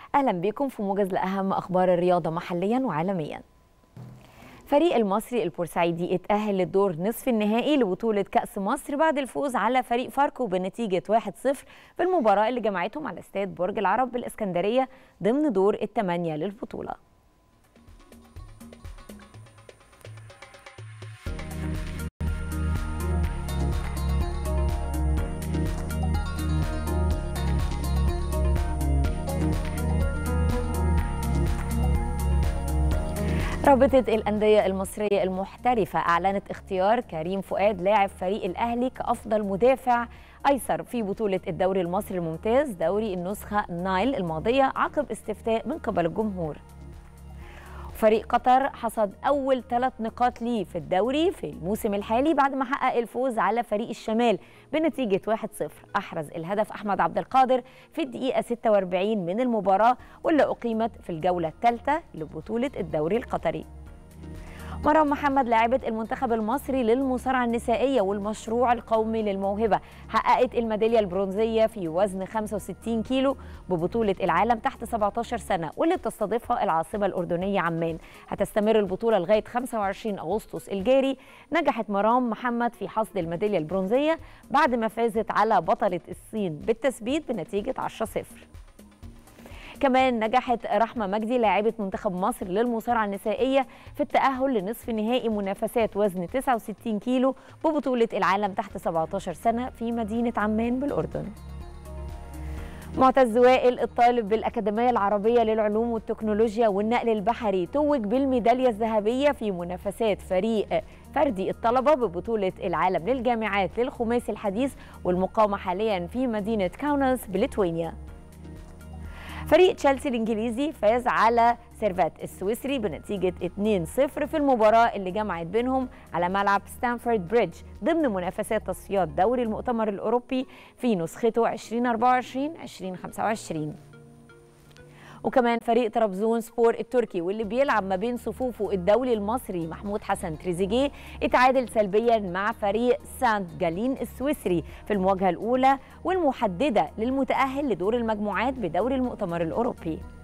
أهلا بكم في موجز لأهم أخبار الرياضة محليا وعالميا فريق المصري البورسعيدي اتأهل للدور نصف النهائي لبطولة كأس مصر بعد الفوز على فريق فاركو بنتيجة 1-0 في المباراة اللي جمعتهم على استاد برج العرب بالإسكندرية ضمن دور الثمانية للبطولة رابطة الأندية المصرية المحترفة أعلنت اختيار كريم فؤاد لاعب فريق الأهلي كأفضل مدافع أيسر في بطولة الدوري المصري الممتاز دوري النسخة نايل الماضية عقب استفتاء من قبل الجمهور فريق قطر حصد أول ثلاث نقاط ليه في الدوري في الموسم الحالي بعد ما حقق الفوز على فريق الشمال بنتيجة 1-0 أحرز الهدف أحمد عبد القادر في الدقيقة 46 من المباراة واللي أقيمت في الجولة الثالثة لبطولة الدوري القطري مرام محمد لاعبة المنتخب المصري للمصارعة النسائية والمشروع القومي للموهبة حققت الميدالية البرونزية في وزن 65 كيلو ببطولة العالم تحت 17 سنة واللي بتستضيفها العاصمة الأردنية عمان هتستمر البطولة لغاية 25 أغسطس الجاري نجحت مرام محمد في حصد الميدالية البرونزية بعد ما فازت على بطلة الصين بالتثبيت بنتيجة 10-0 كمان نجحت رحمه مجدي لاعبه منتخب مصر للمصارعه النسائيه في التاهل لنصف نهائي منافسات وزن 69 كيلو ببطوله العالم تحت 17 سنه في مدينه عمان بالاردن معتز وائل الطالب بالأكاديمية العربية للعلوم والتكنولوجيا والنقل البحري توج بالميدالية الذهبية في منافسات فريق فردي الطلبة ببطولة العالم للجامعات للخماسي الحديث والمقامة حاليا في مدينة كاوناس بليتوانيا فريق تشيلسي الانجليزي فاز على سيرفات السويسري بنتيجة 2-0 في المباراة اللي جمعت بينهم على ملعب ستانفورد بريدج ضمن منافسات تصفيات دوري المؤتمر الأوروبي في نسخته 2024-2025 وكمان فريق طرابزون سبور التركي واللي بيلعب ما بين صفوفه الدولي المصري محمود حسن تريزيجيه اتعادل سلبيا مع فريق سانت جالين السويسري في المواجهه الاولى والمحدده للمتاهل لدور المجموعات بدوري المؤتمر الاوروبي